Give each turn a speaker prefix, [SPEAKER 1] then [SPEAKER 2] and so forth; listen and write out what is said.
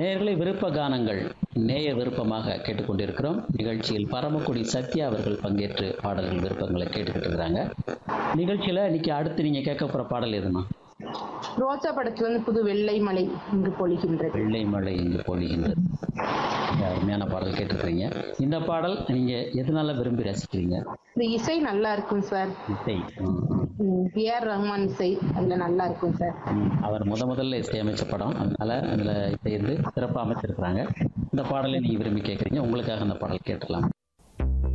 [SPEAKER 1] நேயர்களை விருப்ப கானங்கள் நேய விருப்பமாக கேட்டுக்கொண்டிருக்கிறோம் நிகழ்ச்சியில் பரமக்குடி சத்யா அவர்கள் பங்கேற்று பாடல்கள் விருப்பங்களை கேட்டுக்கிட்டு இருக்கிறாங்க நிகழ்ச்சியில் இன்னைக்கு அடுத்து நீங்கள் கேட்க போகிற பாடல் எதுமா
[SPEAKER 2] ரோஜா படத்துல வந்து புது வெள்ளை மலை இங்கு பொழிகின்றது
[SPEAKER 1] வெள்ளை மழை இங்கு பொழிகின்றது இந்த அருமையான பாடல் கேட்டிருக்கிறீங்க இந்த பாடல் நீங்கள் எதனால விரும்பி ரசிக்கிறீங்க
[SPEAKER 2] இந்த இசை நல்லா இருக்கும் சார்
[SPEAKER 1] இசை ம், ம்.
[SPEAKER 2] பி ஆர் ரஹ்மான் இசை அதுல நல்லா இருக்கும் சார்
[SPEAKER 1] ம், அவர் முத முதல்ல இசையமைச்ச படம் அதனால அதில் இசை வந்து சிறப்பாக அமைச்சிருக்கிறாங்க இந்த பாடலை நீங்கள் விரும்பி கேட்குறீங்க உங்களுக்காக அந்த பாடல் கேட்டுடலாம்